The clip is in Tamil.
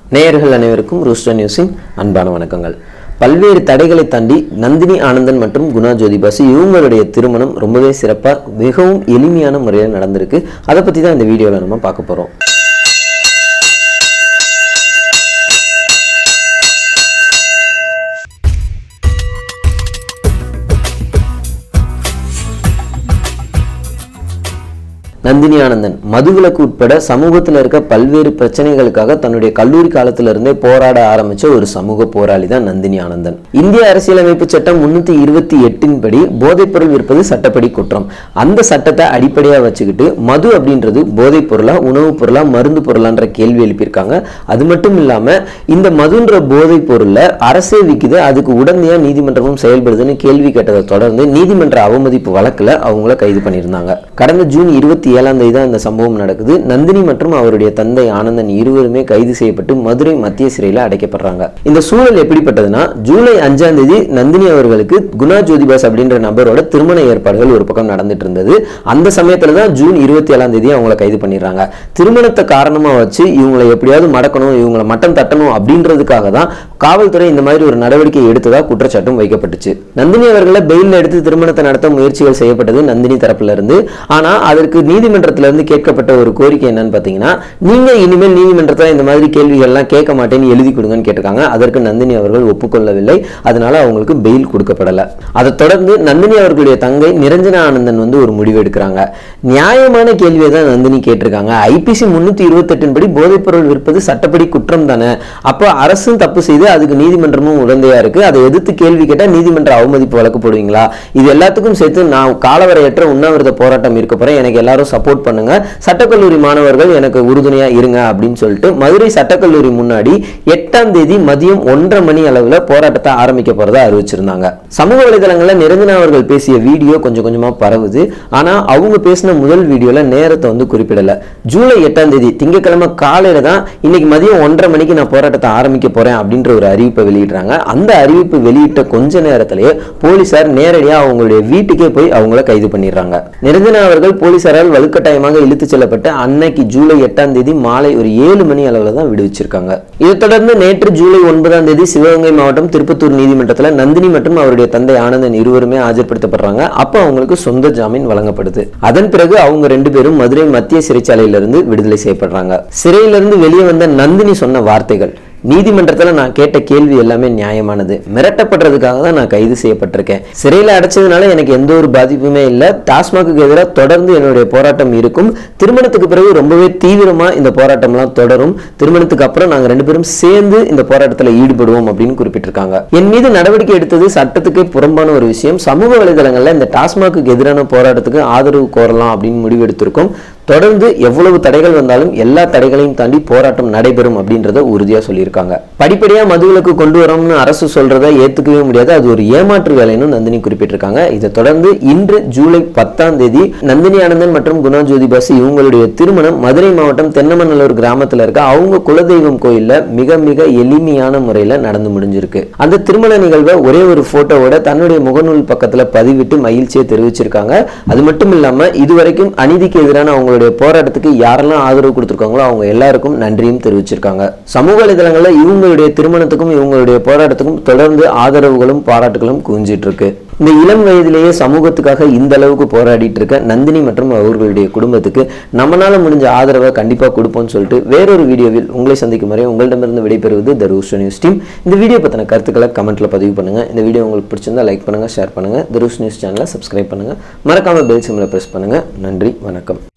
நேயர்கள் அனைவருக்கும் ரூஸ்டர் நியூஸின் அன்பான வணக்கங்கள் பல்வேறு தடைகளை தாண்டி நந்தினி ஆனந்தன் மற்றும் குணா ஜோதி பாசு இவங்களுடைய திருமணம் ரொம்பவே சிறப்பாக மிகவும் எளிமையான முறையில் நடந்திருக்கு அதை பற்றி தான் இந்த வீடியோவில் நம்ம பார்க்க போகிறோம் நந்தினி ஆனந்தன் மதுவிலக்கு உட்பட சமூகத்தில் இருக்க பல்வேறு பிரச்சனைகளுக்காக தன்னுடைய கல்லூரி காலத்துல இருந்தே போராட ஆரம்பிச்ச ஒரு சமூக போராளி தான் நந்தினி ஆனந்தன் இந்திய அரசியலமைப்பு சட்டம் முன்னூத்தி இருபத்தி எட்டின் படி போதைப்பொருள் விற்பது சட்டப்படி குற்றம் அந்த சட்டத்தை அடிப்படையா வச்சுக்கிட்டு மது அப்படின்றது போதைப் பொருளா உணவுப் பொருளா மருந்து பொருளான்ற கேள்வி எழுப்பியிருக்காங்க அது மட்டும் இல்லாம இந்த மதுன்ற போதைப் பொருளை அரசே விக்குது அதுக்கு உடனடியா நீதிமன்றமும் செயல்படுதுன்னு கேள்வி கேட்டதை தொடர்ந்து நீதிமன்ற அவமதிப்பு வழக்குல அவங்கள கைது பண்ணியிருந்தாங்க கடந்த ஜூன் இருபத்தி ஏழாம் தேதி தான் இந்த சம்பவம் நடக்குது நந்தினி மற்றும் அவருடைய தந்தை ஆனந்தன் இருவருமே கைது செய்யப்பட்டு மதுரை மத்திய சிறையில் அடைக்கப்படுறாங்க இந்த சூழல் எப்படிப்பட்டதுன்னா ஜூலை அஞ்சாம் தேதி நந்தினி அவர்களுக்கு குணா ஜோதிபாஸ் அப்படின்ற நபரோட திருமண ஏற்பாடுகள் ஒரு பக்கம் நடந்துட்டு இருந்தது அந்த சமயத்துல தான் ஜூன் இருபத்தி ஏழாம் தேதி அவங்கள கைது பண்ணிடுறாங்க திருமணத்தை காரணமா வச்சு இவங்களை எப்படியாவது மடக்கணும் இவங்களை மட்டம் தட்டணும் அப்படின்றதுக்காக தான் காவல்துறை இந்த மாதிரி ஒரு நடவடிக்கை எடுத்ததா குற்றச்சாட்டும் வைக்கப்பட்டுச்சு நந்தினி அவர்களை பெயில் எடுத்து திருமணத்தை நடத்த முயற்சிகள் செய்யப்பட்டது நந்தினி தரப்புல இருந்து ஆனா அதற்கு நீதிமன்றத்துல இருந்து கேட்கப்பட்ட ஒரு கோரிக்கை என்னன்னு பாத்தீங்கன்னா நீங்க இனிமேல் நீதிமன்றத்துல இந்த மாதிரி கேள்விகள்லாம் கேட்க மாட்டேன்னு எழுதி கொடுங்கன்னு கேட்டிருக்காங்க அதற்கு நந்தினி அவர்கள் ஒப்புக்கொள்ளவில்லை அதனால அவங்களுக்கு பெயில் கொடுக்கப்படல அதை தொடர்ந்து நந்தினி அவர்களுடைய தங்கை நிரஞ்சன ஆனந்தன் வந்து ஒரு முடிவு எடுக்கிறாங்க நியாயமான கேள்வியை தான் நந்தினி கேட்டிருக்காங்க ஐபிசி முன்னூத்தி இருபத்தெட்டின் படி போதைப்பொருள் விற்பது சட்டப்படி குற்றம் தானே அப்போ அரசும் தப்பு செய்து அதுக்கு நீதிமன்றமும் உடந்தையா இருக்கு அதை எதிர்த்து கேள்வி கேட்டா நீதிமன்ற அவமதிப்பு வழக்கு போடுவீங்களா இது எல்லாத்துக்கும் சேர்த்து நான் காலவரையற்ற உண்ணாவிரத போராட்டம் இருக்க போறேன் எனக்கு எல்லாரும் சப்போர்ட் பண்ணுங்க சட்டக்கல்லூரி மாணவர்கள் எனக்கு உறுதுணையா இருங்க அப்படின்னு சொல்லிட்டு மதுரை சட்டக்கல்லூரி முன்னாடி எட்டாம் தேதி மதியம் ஒன்றரை மணி அளவுல போராட்டத்தை ஆரம்பிக்க போறதா அறிவிச்சிருந்தாங்க சமூக வலைதளங்கள்ல நிரஞ்சனா அவர்கள் பேசிய வீடியோ கொஞ்சம் கொஞ்சமா பரவுது ஆனா அவங்க பேசின முதல் வீடியோல நேரத்தை வந்து குறிப்பிடல ஜூலை எட்டாம் தேதி திங்கட்கிழமை காலையில தான் இன்னைக்கு மதியம் ஒன்றரை மணிக்கு நான் போராட்டத்தை ஆரம்பிக்க போறேன் அப்படின்ற ஒரு அறிவிப்பை வெளியிடுறாங்க அந்த அறிவிப்பு வெளியிட்ட கொஞ்ச நேரத்திலேயே போலீசார் நேரடியா அவங்களுடைய வீட்டுக்கே போய் அவங்கள கைது பண்ணிடுறாங்க நிரஞ்சனா அவர்கள் போலீசாரால் வலுக்கட்டாயமாக இழுத்து செல்லப்பட்டு அன்னைக்கு ஜூலை எட்டாம் தேதி மாலை ஒரு ஏழு மணி அளவுல தான் விடுவிச்சிருக்காங்க இதைத் தொடர்ந்து நேற்று ஜூலை ஒன்பதாம் தேதி சிவகங்கை மாவட்டம் திருப்பத்தூர் நீதிமன்றத்தில் நந்தினி மற்றும் அவருடைய தந்தை ஆனந்தன் இருவருமே ஆஜர்படுத்தப்படுறாங்க அப்போ அவங்களுக்கு சொந்த ஜாமீன் வழங்கப்படுது அதன் பிறகு அவங்க ரெண்டு பேரும் மதுரை மத்திய சிறைச்சாலையிலிருந்து விடுதலை செய்யப்படுறாங்க சிறையிலிருந்து வெளியே வந்த நந்தினி சொன்ன வார்த்தைகள் நீதிமன்றத்தில் நான் கேட்ட கேள்வி எல்லாமே நியாயமானது மிரட்டப்படுறதுக்காக தான் நான் கைது செய்யப்பட்டிருக்கேன் சிறையில் அடைச்சதுனால எனக்கு எந்த ஒரு பாதிப்புமே இல்லை டாஸ்மாக்கு எதிராக தொடர்ந்து என்னுடைய போராட்டம் இருக்கும் திருமணத்துக்கு பிறகு ரொம்பவே தீவிரமா இந்த போராட்டம்லாம் தொடரும் திருமணத்துக்கு அப்புறம் நாங்க ரெண்டு பேரும் சேர்ந்து இந்த போராட்டத்தில் ஈடுபடுவோம் அப்படின்னு குறிப்பிட்டிருக்காங்க என் மீது நடவடிக்கை எடுத்தது சட்டத்துக்கே புறம்பான ஒரு விஷயம் சமூக வலைதளங்கள்ல இந்த டாஸ்மாக்கு எதிரான போராட்டத்துக்கு ஆதரவு கோரலாம் அப்படின்னு முடிவெடுத்திருக்கோம் தொடர்ந்து எவ்வளவு தடைகள் வந்தாலும் எல்லா தடைகளையும் தாண்டி போராட்டம் நடைபெறும் அப்படின்றத உறுதியா சொல்லியிருக்காங்க படிப்படியா மதுவிலக்கு கொண்டு வரோம்னு அரசு சொல்றத ஏத்துக்கவே முடியாது அது ஒரு ஏமாற்று வேலைன்னு நந்தினி குறிப்பிட்டிருக்காங்க இதை தொடர்ந்து இன்று ஜூலை பத்தாம் தேதி நந்தினி ஆனந்தன் மற்றும் குணா ஜோதி பாசு இவங்களுடைய திருமணம் மதுரை மாவட்டம் தென்னமநல்லூர் கிராமத்துல இருக்க அவங்க குலதெய்வம் கோயில்ல மிக மிக எளிமையான முறையில நடந்து முடிஞ்சிருக்கு அந்த திருமண நிகழ்வை ஒரே ஒரு போட்டோவோட தன்னுடைய முகநூல் பக்கத்துல பதிவிட்டு மகிழ்ச்சியை தெரிவிச்சிருக்காங்க அது மட்டும் இல்லாம இதுவரைக்கும் அநீதிக்கு எதிரான அவங்களுடைய போராட்டத்துக்கு யாரெல்லாம் ஆதரவு கொடுத்திருக்காங்களோ அவங்க எல்லாருக்கும் நன்றியும் தெரிவிச்சிருக்காங்க சமூக வலைதளங்கள்ல இவங்களுடைய திருமணத்துக்கும் இவங்களுடைய போராட்டத்துக்கும் தொடர்ந்து ஆதரவுகளும் பாராட்டுகளும் குவிஞ்சிட்டு இருக்கு இந்த இளம் வயதிலேயே சமூகத்துக்காக இந்த அளவுக்கு போராடிட்டு இருக்க நந்தினி மற்றும் அவர்களுடைய குடும்பத்துக்கு நம்மளால முடிஞ்ச ஆதரவை கண்டிப்பா கொடுப்போம்னு சொல்லிட்டு வேறொரு வீடியோவில் உங்களை சந்திக்கும் வரை உங்களிடமிருந்து விடைபெறுவது த ரூஸ் நியூஸ் டீம் இந்த வீடியோ பத்தின கருத்துக்களை கமெண்ட்ல பதிவு பண்ணுங்க இந்த வீடியோ உங்களுக்கு பிடிச்சிருந்தா லைக் பண்ணுங்க ஷேர் பண்ணுங்க த ரூஸ் நியூஸ் சேனலை சப்ஸ்கிரைப் பண்ணுங்க மறக்காம பெல் சிம்ல பிரஸ் பண்ணுங்க நன்றி வணக்கம்